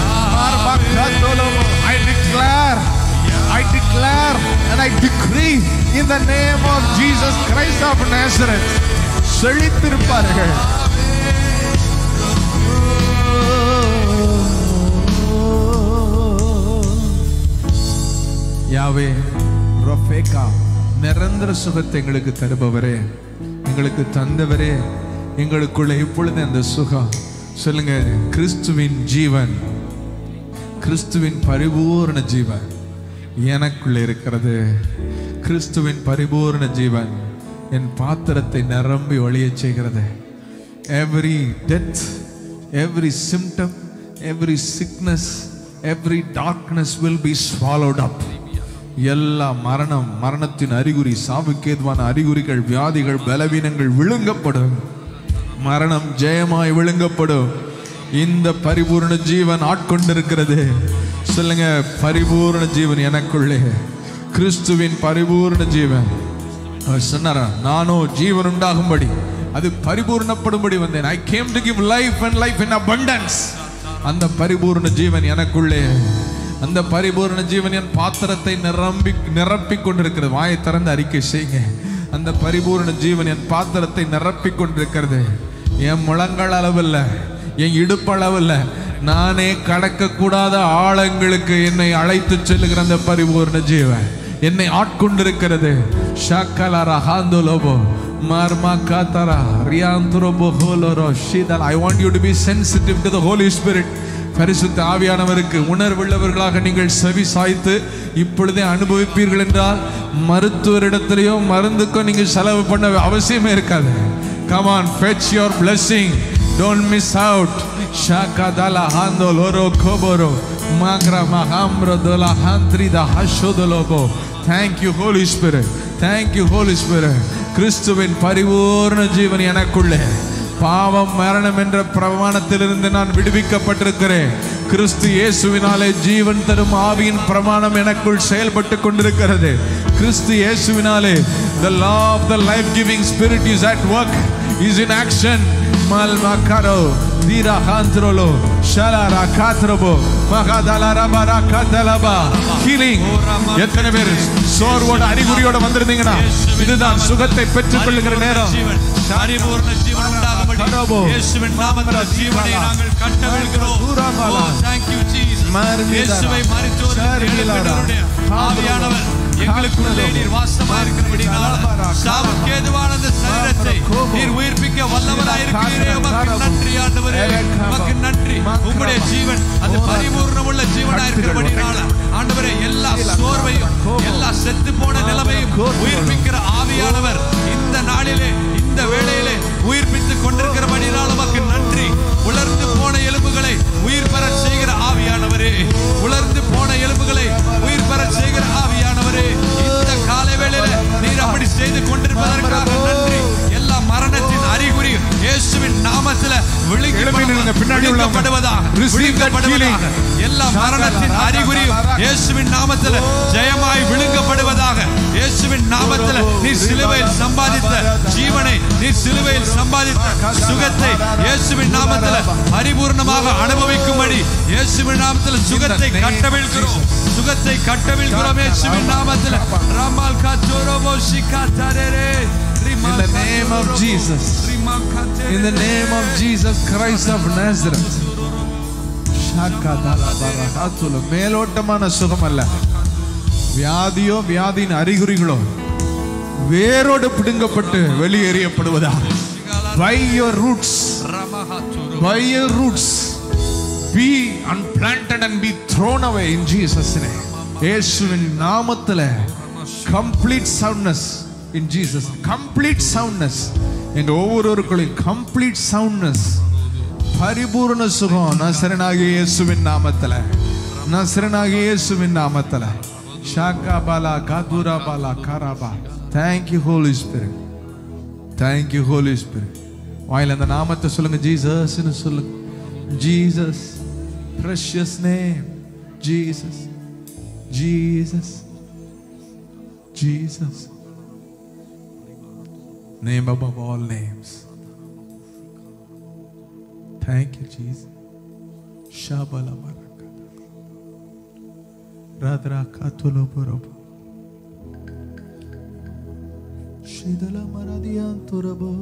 Speaker 1: I declare I declare and I decree in the name of Jesus Christ of Nazareth செழித்திருப்பார்கள் யாவே ரொஃபேகா நிரந்தர சுகத்தை எங்களுக்கு தருபவரே எங்களுக்கு தந்தவரே எங்களுக்குள்ள இப்பொழுது அந்த சுகம் சொல்லுங்க கிறிஸ்துவின் ஜீவன் கிறிஸ்துவின் பரிபூர்ண ஜீவன் எனக்குள்ள இருக்கிறது கிறிஸ்துவின் பரிபூர்ண ஜீவன் என் பாத்திரத்தை நிரம்பி ஒளியச் செய்கிறது every death every symptom every sickness every darkness will be swallowed up எல்லா மரணம் மரணத்தின் அறிகுறி சாவுக்கேதுவான அறிகுறிகள் வியாதிகள் பலவீனங்கள் விழுங்கப்படும் மரணம் ஜெயமாய் விழுங்கப்படும் இந்த பரிபூர்ண ஜீவன் ஆட்கொண்டிருக்கிறது சொல்லுங்க பரிபூர்ண ஜீவன் எனக்குள்ளே கிறிஸ்துவின் பரிபூர்ண ஜீவன் அவர் சொன்னாரா நானோ ஜீவன் உண்டாகும்படி அது பரிபூர்ணப்படும்படி வந்தேன் I came to give life and life in abundance அந்த பரிபூர்ண ஜீவன் எனக்குள்ளே அந்த பரிபூர்ண ஜீவன் என் பாத்திரத்தை நிரம்பி நிரப்பிக் கொண்டிருக்கிறது வாயை திறந்து அறிக்கை செய்யுங்க அந்த பரிபூர்ண ஜீவன் என் பாத்திரத்தை நிரப்பிக் கொண்டிருக்கிறது என் முழங்கால் அளவில்ல என் இடுப்பளவில்ல நானே கடக்கக்கூடாத ஆழங்களுக்கு என்னை அழைத்து செல்லுகிற அந்த பரிபூர்ண ஜீவன் என்னை ஆட்கொண்டிருக்கிறது ஷக்கலரா ஹாந்துலோபோ மர்மா காத்தரா ரியாந்துரோபோ ஹோலோரோ ஷீதல் I want you to be sensitive to the Holy Spirit பரிசுத்த ஆவியானவருக்கு உணர்வுள்ளவர்களாக நீங்கள் செவி சாய்த்து இப்பொழுதே அனுபவிப்பீர்கள் என்றால் மருத்துவரிடத்திலேயோ மருந்துக்கோ நீங்கள் செலவு பண்ண அவசியமே இருக்காது come on fetch your blessing Don't miss out. Shaka dala hando loro koboro. Magra mahambro dola hantri da hashodolobo. Thank you, Holy Spirit. Thank you, Holy Spirit. கிறிஸ்துவின் பரிபூர்ண ஜீவன் எனக்குள்ளே பாவம் மரணம் என்ற பிரமாணத்திலிருந்து நான் விடுவிக்கப்பட்டிருக்கிறேன் கிறிஸ்து இயேசுவினாலே ஜீவன் தரும் ஆவியின் பிரமாணம் எனக்குள் செயல்பட்டு கொண்டிருக்கிறது கிறிஸ்து இயேசுவினாலே the law of the life giving spirit is at work is in action malmakaro dira hantrolo shalara katrobo magadala bara katalaba healing எத்தனை பேர் சோர்வோட அறிகுறியோட வந்திருந்தீங்கன்னா இதுதான் சுகத்தை பெற்றுக் கொள்ளுகிற நேரம்
Speaker 3: ஜீவன் பரிபூர்ண ஜீவன் உண்டாகும்படி
Speaker 1: கரோபோ.
Speaker 3: இயேசுவின் நாமத்தில் ஜீவனை நாங்கள் கட்டவிழ்கிறோம்
Speaker 1: தூராமாலா.
Speaker 3: Oh, thank you, Jesus.
Speaker 1: மருமிதாரா.
Speaker 3: இயேசுவை மரித்தோருக்கு
Speaker 1: சரிமிலாரா.
Speaker 3: எழுப்பினவருடைய ஆவியானவர் எங்களுக்குள்ளே நீர் வாசமாயிருக்கிறபடினால் சாவுக்கு ஏதுவான அந்த சரீரத்தை நீர் உயிர்ப்பிக்க வல்லவராயிருக்கிறீரே உமக்கு நன்றி ஆண்டவரே உமக்கு நன்றி உம்முடைய ஜீவன் அது பரிபூர்ணமுள்ள ஜீவனாயிருக்கிறபடினால ஆண்டவரே எல்லா சோர்வையும் எல்லா செத்து போன நிலைமையும் உயிர்ப்பிக்கிற ஆவியானவர் இந்த நாளிலே இந்த வேளையிலே உயிர்ப்பித்துக் கொண்டிருக்கிறபடினால் உமக்கு நன்றி உலர்ந்து போன எலும்புகளை உயிர் பெறச் செய்கிற ஆவியானவரே உலர்ந்து போன எலும்புகளை உயிர் பெறச் செய்கிற ஆவியானவரே இந்த காலை வேளையில நீர் அப்படி செய்து கொண்டிருப்பதற்காக நன்றி எல்லா மரணத்தின் அறிகுறி இயேசுவின் நாமத்தில
Speaker 1: எழுப்பி நில்லுங்க, பின்னாடி உள்ளவங்க.
Speaker 3: விழுங்கப்படுவதாக
Speaker 1: Receive that
Speaker 3: விழுங்கப்படுவதாக எல்லா மரணத்தின் அறிகுறியும் இயேசுவின் நாமத்தில ஜெயமாய் விழுங்கப்படுவதாக இயேசுவின் நாமத்தில நீர் சிலுவையில் சம்பாதித்த ஜீவனை நீர் சிலுவையில் சம்பாதித்த சுகத்தை இயேசுவின் நாமத்தில பரிபூர்ணமாக அனுபவிக்கும்படி இயேசுவின் நாமத்தில சுகத்தை கட்டவிழ்கிறோம் சுகத்தை கட்டவிழ்கிறோம் இயேசுவின் நாமத்தில ரமால் காச்சோரோபோ சிகாத்தாரே
Speaker 1: In the name of Jesus. In the name of Jesus Christ of Nazareth. ஷாக்காதாலாபாரஹாத்துலு. மேலோட்டமான சுகம் அல்ல வியாதியோ வியாதியின் அறிகுறிகளோ வேரோடு பிடுங்கப்பட்டு வெளியேறியப்படுவதாக by your roots by your roots be unplanted and be thrown away in Jesus name இயேசுவின் நாமத்தில் complete soundness in Jesus complete soundness எங்க ஒவ்வொருவருக்குள்ளும் complete soundness பரிபூர்ண சுகம் நசரனாகிய இயேசுவின் நாமத்தில் நசரனாகிய இயேசுவின் நாமத்தில் ஷாக்கா பாலா காதுரா பாலா காராபா thank you Holy Spirit thank you Holy Spirit வாயில அந்த நாமத்தை சொல்லுங்க ஜீசஸ்னு சொல்லுங்க Jesus precious name Jesus Jesus Jesus name above all names thank you jesus shabala baraka radra katulo borobo shidala maradianturabo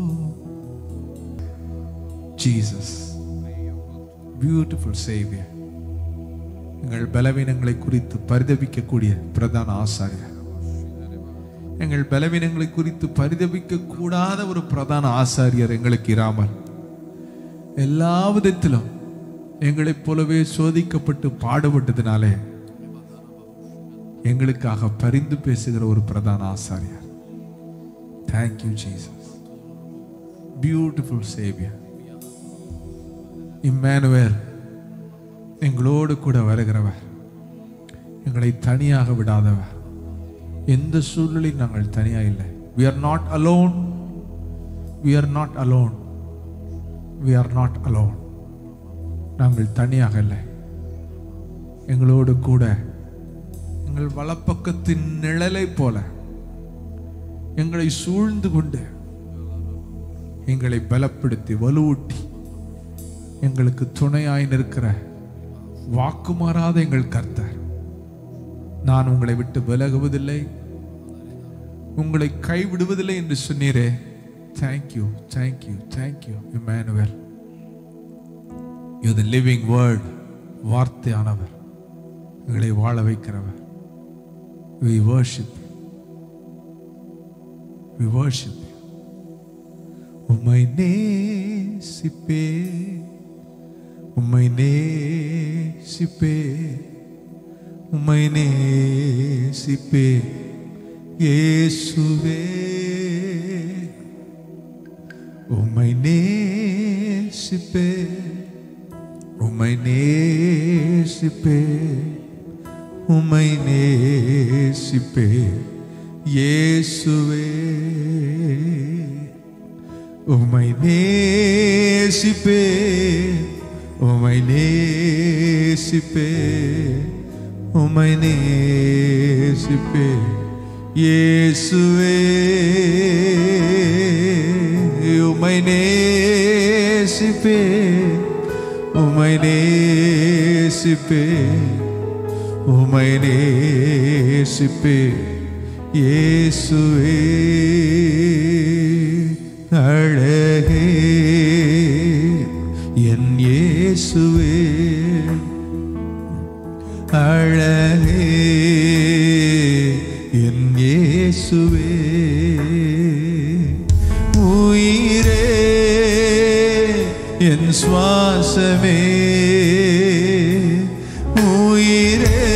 Speaker 1: jesus beautiful savior எங்கள் பலவீனங்களை குறித்து பரிதபிக்கக்கூடிய பிரதான ஆசாரியர் எங்கள் பலவீனங்களை குறித்து பரிதபிக்க கூடாத ஒரு பிரதான ஆசாரியர் எங்களுக்கு இராமல் எல்லா விதத்திலும் எங்களைப் போலவே சோதிக்கப்பட்டு பாடுபட்டதினாலே எங்களுக்காக பரிந்து பேசுகிற ஒரு பிரதான ஆசாரியர் thank you Jesus beautiful saviour Immanuel எங்களோடு கூட வருகிறவர் எங்களை தனியாக விடாதவர் எந்த சூழ்நிலையும் நாங்கள் தனியா இல்லை we are not alone we are not alone we are not alone நாங்கள் தனியாக இல்லை எங்களோடு கூட எங்கள் வலப்பக்கத்தின் நிழலை போல எங்களை சூழ்ந்து கொண்டு எங்களை பலப்படுத்தி வலுவூட்டி எங்களுக்கு துணையாய் நிற்கிற வாக்கு மாறாத எங்கள் கர்த்தர் நான் உங்களை விட்டு விலகுவதில்லை உங்களை கைவிடுவதில்லை என்று சொன்னீரே thank you thank you thank you Immanuel you the living word வார்த்தையானவர் எங்களை வாழ வைக்கிறவர் வி வர்ஷிப் வி வர்ஷிப் உம்மை நேசிப்பே உம்மை நேசிப்பே உம்மை நேசிப்பே இயேசுவே உம்மை நேசிப்பே உம்மை நேசிப்பே உம்மை நேசிப்பே இயேசுவே உம்மை நேசிப்பே உம்மை நேசிப்பே உம்மை நேசிப்பே இயேசுவே உம்மை நேசிப்பே உம்மை நேசிப்பே உம்மை நேசிப்பே இயேசுவே அழகே என் இயேசுவே அழகே என் இயேசுவே உயிரே என் சுவாசமே உயிரே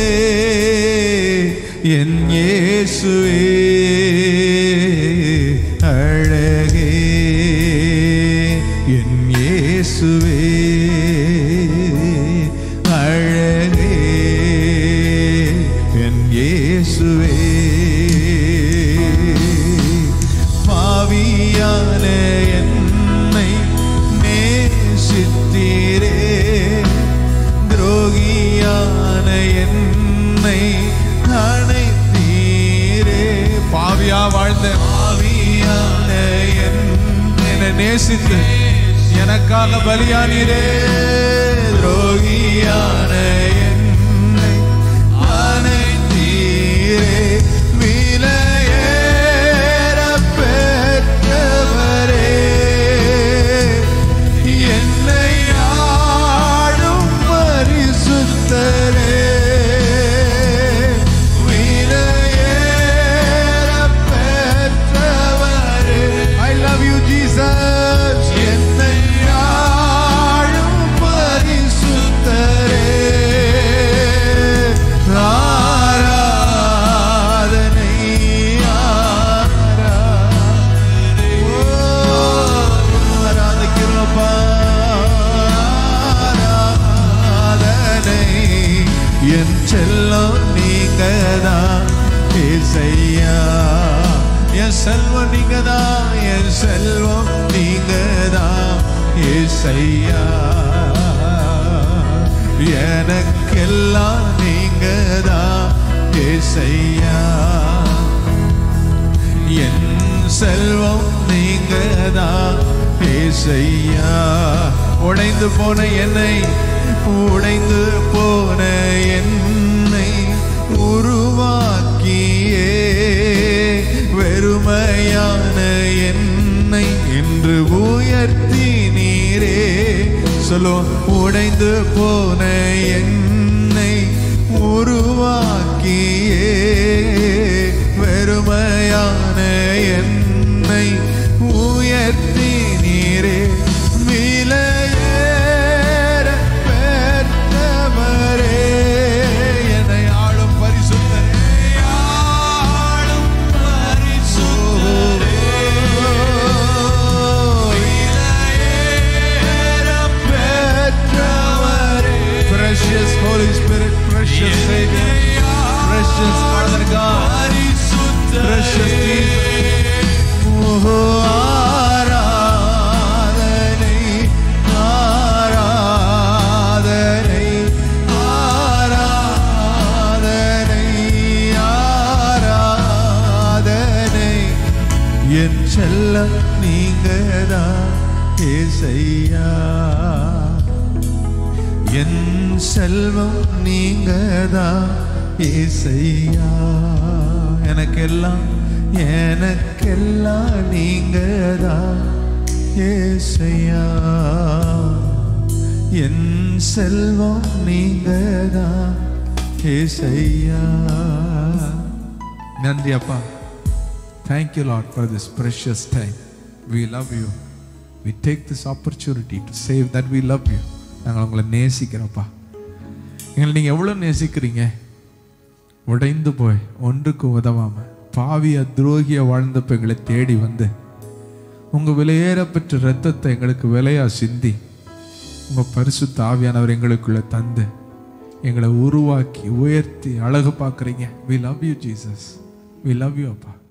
Speaker 1: என் இயேசுவே அழகே என் இயேசுவே அழகே என் இயேசுவே பாவியான என்னை நேசித்தீரே துரோகியான என்னை அணைத்தீரே பாவியா வாழ்ந்த பாவியான என் என்னை நேசித்து எனக்காக பலியானீரே துரோகியான என்னை அணைத்தீரே விலையேற பெற்றவரே என்னை ஆளும் பரிசுத்தரே விலையேற பெற்றவரே I love you Jesus என்னை ஆளும் பரிசுத்தரே ஆராதனை ஆராதனை ஓ ஆராதிக்கிறோப்பா ஆராதனை என் செல்லம் நீங்கதான் ஏசையா என் செல்வம் நீங்கதான் என் செல்வம் நீங்கதான் ஏசையா எனக்கெல்லாம் நீங்கதான் ஏசையா என் செல்வம் நீங்கதான் ஏசையா உடைந்து போன என்னை உடைந்து போன என்னை உருவாக்கியே வெறுமையான என்னை என்று உயர்த்தி நீரே சொல்லோ உடைந்து போன என்னை உருவாக்கியே வெறுமையான என்னை உயர்த்தி நீரே விலையேற பெற்றவரே என்னை ஆளும் பரிசுத்தரே ஆளும் பரிசுத்தரே விலையேற பெற்றவரே precious Holy Spirit precious Savior precious Father God precious Jesus
Speaker 2: ஏசையா என் செல்வம் நீங்கதான் ஏசையா
Speaker 1: எனக்கெல்லாம்
Speaker 2: எனக்கெல்லாம் நீங்கதான் ஏசையா என் செல்வம் நீங்கதான் ஏசையா
Speaker 1: நன்றி அப்பா thank you lord for this precious time we love you we take this opportunity to save that we love you நாங்கள் உங்களை நேசிக்கிறோம்ப்பா எங்களை நீங்கள் எவ்வளோ நேசிக்கிறீங்க உடைந்து போய் ஒன்றுக்கு உதவாம பாவிய துரோகிய வாழ்ந்தப்ப எங்களை தேடி வந்து உங்கள் விலையேறப்பெற்ற ரத்தத்தை எங்களுக்கு விலையா சிந்தி உங்கள் பரிசு தாவியானவர் எங்களுக்குள்ள தந்து எங்களை உருவாக்கி உயர்த்தி அழகு பார்க்குறீங்க we love you Jesus we love you அப்பா